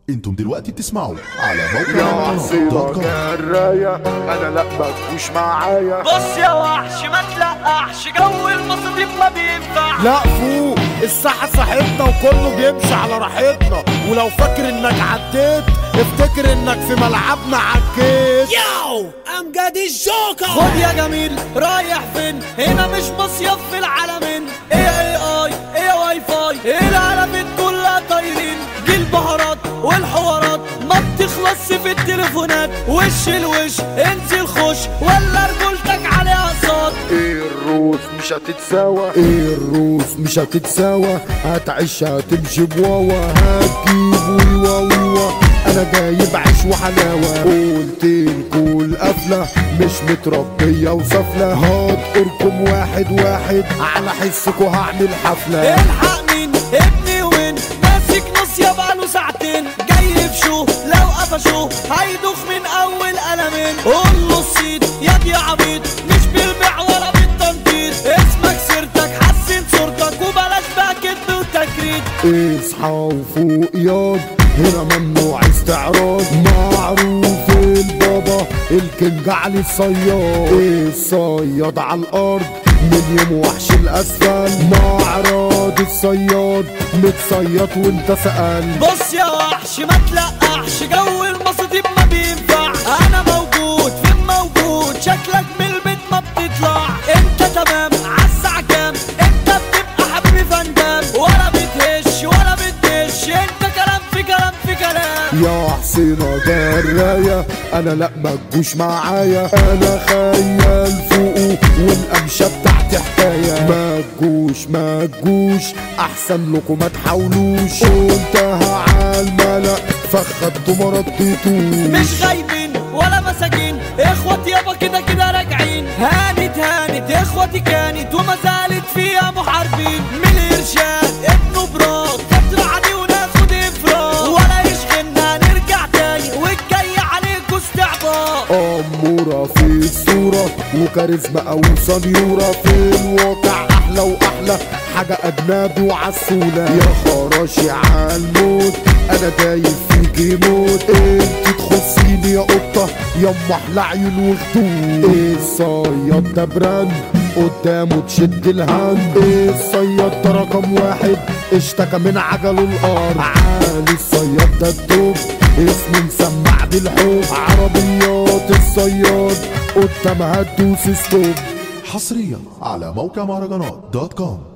انتم دلوقتي بتسمعوا على يا موقع حسيبة دوت كوم جراية انا لا مجوش معايا بص يا وحش ما تلقحش جو المصديق ما بينفع لا فوق الساحة صاحبنا وكله بيمشي على راحتنا ولو فاكر انك عديت افتكر انك في ملعبنا عكيت ياو امجد الجوكر خد يا جميل رايح فين هنا مش مصيف في العالمين ايه اي اي ايه واي فاي ايه العالمين كلها طايرين دي البهارات والحوارات ما بتخلصش في التليفونات وش الوش انزل خش ولا رجولتك عليها صوت ايه الروس مش هتتساوى ايه الروس مش هتتساوى هتعيش هتمشي بواوا هتجيب ويوا ويوا انا جايب عيش وحلاوة قلت لكل قفلة مش متربية وسفلة هتقركم واحد واحد على حسكوا هعمل حفلة الحق مين ابني وين ماسك نص يا بقاله ساعتين جاي في شو لو قفشوه هيدوخ من اول قلمين قول له الصيد يا دي عبيط مش بالبيع ولا بالتنطيط اسمك سيرتك حسن صورتك وبلاش بقى كدب وتكريت اصحى وفوق ياض هنا ممنوع استعراض معروف البابا الكينج علي الصياد الصياد على الارض من يوم وحش الاسفل معرض الصياد متصيد وانت سأل بص يا وحش ما تلقحش جو المصاديب ما بينفع انا موجود فين موجود شكلك من البيت ما بتطلع انت تمام عالساعة كام انت بتبقى حبيبي فندام ولا بتهش ولا بتدش انت كلام في كلام في كلام يا حسينة جراية انا لا ما تجوش معايا انا خيال فوقه والقمشة بتاعتي حكاية ما تجوش ما تجوش احسن لكم ما تحاولوش قلتها عالملأ فخدتوا ما رديتوش مش غايبين ولا مساكين اخواتي يابا كده كده راجعين هانت هانت اخواتي كانت وما زالت فيها محاربين من الارشاد ابنه براك فترة عادي وناخد افراج ولا يشغلنا نرجع تاني والجاي عليكوا استعباط أمورة في الصورة وكاريزما أو سنيورة في الواقع أحلى وأحلى حاجة أجنبي وعسولة يا خراشي عالموت أنا دايب فيكي موت انت تخصيني يا قطة يا أم أحلى عيون وخدود الصياد ده براند قدامه تشد الهند الصياد ده رقم واحد اشتكى من عجله الأرض عالي الصياد ده الدب اسمه مسمع دي الحب عربيات الصياد قدامها تدوس ستوب حصريا على موقع مهرجانات دوت كوم